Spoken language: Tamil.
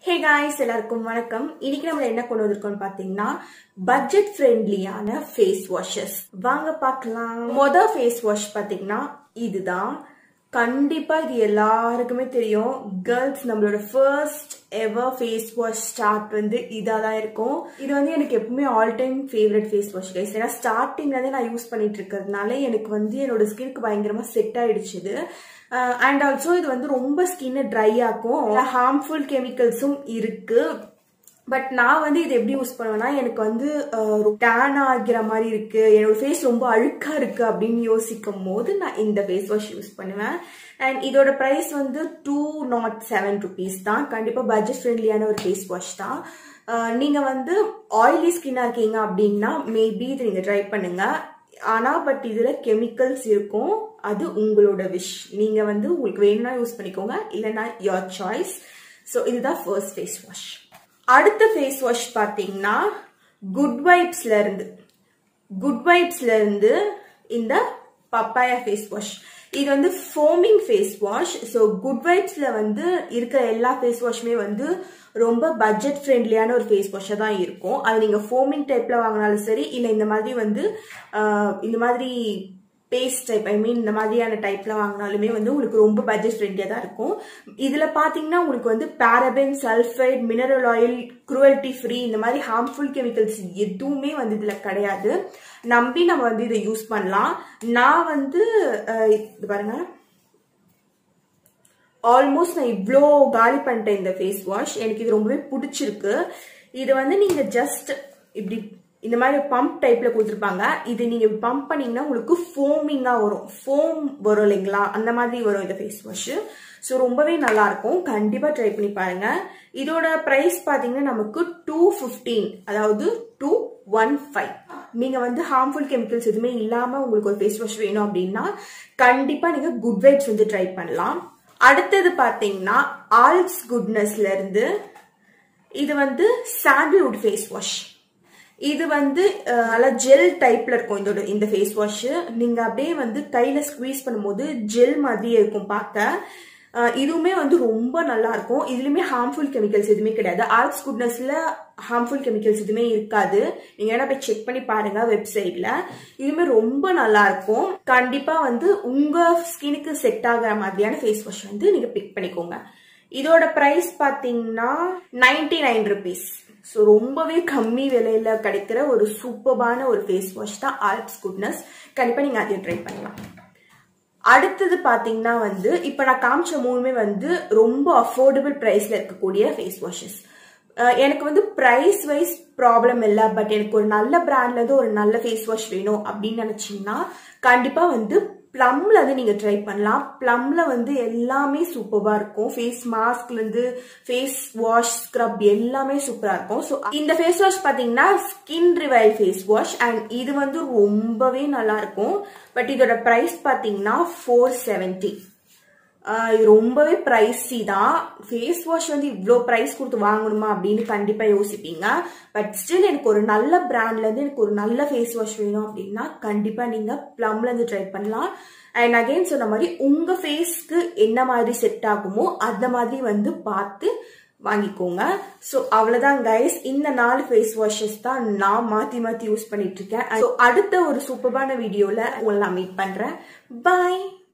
ஹே காய்ஸ் எல்லாருக்கும் வணக்கம் இன்னைக்கு நம்ம என்ன கொண்டு வந்திருக்கோம்னு பாத்தீங்கன்னா பட்ஜெட் ஃப்ரெண்ட்லியான ஃபேஸ் வாஷஸ் வாங்க பார்க்கலாம் மொத ஃபேஸ் வாஷ் பாத்தீங்கன்னா இதுதான் கண்டிப்பா இது எல்லாருக்குமே தெரியும் கேர்ள்ஸ் நம்மளோட first ever face wash start வந்து இதாக தான் இருக்கும் இது வந்து எனக்கு எப்பவுமே all time favourite face wash guys ஏன்னா ஸ்டார்டிங்லேருந்தே நான் யூஸ் பண்ணிட்டு இருக்கிறதுனால எனக்கு வந்து என்னோட ஸ்கின்க்கு பயங்கரமாக செட் ஆயிடுச்சு இது அண்ட் ஆல்சோ இது வந்து ரொம்ப ஸ்கின்னை ட்ரை ஆக்கும் ஹார்ம்ஃபுல் கெமிக்கல்ஸும் இருக்கு பட் நான் வந்து இது எப்படி யூஸ் பண்ணுவேன்னா எனக்கு வந்து டேன் ஆகிற மாதிரி இருக்கு என்னோட ஃபேஸ் ரொம்ப அழுக்கா இருக்கு அப்படின்னு யோசிக்கும் போது நான் இந்த ஃபேஸ் வாஷ் யூஸ் பண்ணுவேன் அண்ட் இதோட ப்ரைஸ் வந்து டூ நாட் செவன் ருபீஸ் தான் கண்டிப்பாக பட்ஜெட் ஃப்ரெண்ட்லியான ஒரு ஃபேஸ் வாஷ் தான் நீங்க வந்து ஆயிலி ஸ்கின்னா இருக்கீங்க அப்படின்னா மேபி இது நீங்க ட்ரை பண்ணுங்க ஆனா பட் இதுல கெமிக்கல்ஸ் இருக்கும் அது உங்களோட விஷ் நீங்க வந்து உங்களுக்கு வேணும்னா யூஸ் பண்ணிக்கோங்க இல்லைன்னா யோர் சாய்ஸ் ஸோ இதுதான் ஃபர்ஸ்ட் ஃபேஸ் வாஷ் அடுத்த ஃபேஸ் வாஷ் பார்த்தீங்கன்னா குட் வைப்ஸ்ல இருந்து குட் வைப்ஸ்ல இருந்து இந்த பப்பாயா ஃபேஸ் வாஷ் இது வந்து foaming face wash so good வைப்ஸ்ல வந்து இருக்கிற எல்லா ஃபேஸ் வாஷுமே வந்து ரொம்ப பட்ஜெட் ஃப்ரெண்ட்லியான ஒரு ஃபேஸ் வாஷாக தான் இருக்கும் அது நீங்கள் ஃபோமிங் டைப்பில் வாங்கினாலும் சரி இல்லை இந்த மாதிரி வந்து இந்த மாதிரி பேஸ்ட் டைப் ஐ மீன் இந்த மாதிரியான டைப்ல வாங்கினாலுமே வந்து உங்களுக்கு ரொம்ப பட்ஜெட் ஃப்ரெண்ட்லியாக தான் இருக்கும் இதில் பார்த்தீங்கன்னா உங்களுக்கு வந்து paraben sulphite mineral oil cruelty free இந்த மாதிரி ஹார்ம்ஃபுல் கெமிக்கல்ஸ் எதுவுமே வந்து இதில் கிடையாது நம்பி நம்ம வந்து இதை யூஸ் பண்ணலாம் நான் வந்து இது பாருங்க ஆல்மோஸ்ட் நான் இவ்வளோ காலி பண்ணிட்டேன் இந்த ஃபேஸ் வாஷ் எனக்கு இது ரொம்பவே பிடிச்சிருக்கு இது வந்து நீங்கள் ஜஸ்ட் இப்படி இந்த மாதிரி பம்ப் டைப்ல கொடுத்துருப்பாங்க இது நீங்க பம்ப் பண்ணீங்கன்னா உங்களுக்கு ஃபோமிங்கா வரும் ஃபோம் வரும் இல்லைங்களா அந்த மாதிரி வரும் இந்த ஃபேஸ் வாஷ் ஸோ ரொம்பவே நல்லா இருக்கும் கண்டிப்பா ட்ரை பண்ணி பாருங்க இதோட பிரைஸ் பாத்தீங்கன்னா நமக்கு டூ ஃபிஃப்டீன் அதாவது டூ ஒன் ஃபைவ் நீங்க வந்து ஹார்ம்ஃபுல் கெமிக்கல்ஸ் எதுவுமே இல்லாம உங்களுக்கு ஒரு ஃபேஸ் வாஷ் வேணும் அப்படின்னா கண்டிப்பா நீங்க குட் வைப்ஸ் வந்து ட்ரை பண்ணலாம் அடுத்தது பாத்தீங்கன்னா ஆல்ஸ் குட்னஸ்ல இருந்து இது வந்து சாண்டில்வுட் ஃபேஸ் வாஷ் இது வந்து நல்லா ஜெல் டைப்ல இருக்கும் இதோட இந்த ஃபேஸ் வாஷ் நீங்க அப்படியே வந்து கையில ஸ்குவீஸ் பண்ணும்போது ஜெல் மாதிரியே இருக்கும் பார்க்க இதுவுமே வந்து ரொம்ப நல்லா இருக்கும் இதுலயுமே ஹார்ம்ஃபுல் கெமிக்கல்ஸ் எதுவுமே கிடையாது ஆல்ஸ் குட்னஸ்ல ஹார்ம்ஃபுல் கெமிக்கல்ஸ் எதுவுமே இருக்காது நீங்க வேணா போய் செக் பண்ணி பாருங்க வெப்சைட்ல இதுவுமே ரொம்ப நல்லா இருக்கும் கண்டிப்பா வந்து உங்க ஸ்கினுக்கு செட் ஆகிற மாதிரியான ஃபேஸ் வாஷ் வந்து நீங்க பிக் பண்ணிக்கோங்க இதோட பிரைஸ் பாத்தீங்கன்னா நைன்டி நைன் ருபீஸ் ஸோ ரொம்பவே கம்மி விலையில கிடைக்கிற ஒரு சூப்பர்பான ஒரு ஃபேஸ் வாஷ் தான் ஆல்ப்ஸ் குட்னஸ் கண்டிப்பாக நீங்கள் அதையும் ட்ரை பண்ணலாம் அடுத்தது பார்த்தீங்கன்னா வந்து இப்போ நான் காமிச்ச மூணுமே வந்து ரொம்ப அஃபோர்டபுள் ப்ரைஸில் இருக்கக்கூடிய ஃபேஸ் வாஷஸ் எனக்கு வந்து ப்ரைஸ் வைஸ் ப்ராப்ளம் இல்லை பட் எனக்கு ஒரு நல்ல பிராண்ட்லேருந்து ஒரு நல்ல ஃபேஸ் வாஷ் வேணும் அப்படின்னு நினச்சிங்கன்னா கண்டிப்பாக வந்து ப்ளம்ல வந்து நீங்க ட்ரை பண்ணலாம் ப்ளம்ல வந்து எல்லாமே சூப்பரா இருக்கும் ஃபேஸ் மாஸ்க்ல இருந்து ஃபேஸ் வாஷ் ஸ்க்ரப் எல்லாமே சூப்பரா இருக்கும் ஸோ இந்த ஃபேஸ் வாஷ் பாத்தீங்கன்னா skin reveal face wash and இது வந்து ரொம்பவே நல்லா இருக்கும் பட் இதோட ப்ரைஸ் பாத்தீங்கன்னா ஃபோர் செவன்டி இது ரொம்பவே ப்ரைஸி தான் ஃபேஸ் வாஷ் வந்து இவ்வளோ ப்ரைஸ் கொடுத்து வாங்கணுமா அப்படின்னு கண்டிப்பாக யோசிப்பீங்க பட் ஸ்டில் எனக்கு ஒரு நல்ல பிராண்ட்லேருந்து எனக்கு ஒரு நல்ல ஃபேஸ் வாஷ் வேணும் அப்படின்னா கண்டிப்பாக நீங்கள் ப்ளம்லேருந்து ட்ரை பண்ணலாம் அண்ட் அகெயின் சொன்ன மாதிரி உங்கள் ஃபேஸ்க்கு என்ன மாதிரி செட் ஆகுமோ அந்த மாதிரி வந்து பார்த்து வாங்கிக்கோங்க ஸோ அவ்வளோதான் கைஸ் இந்த நாலு ஃபேஸ் வாஷஸ் தான் நான் மாற்றி மாற்றி யூஸ் பண்ணிட்டு இருக்கேன் ஸோ அடுத்த ஒரு சூப்பரான வீடியோவில் உங்களை நான் மீட் பண்ணுறேன் பாய்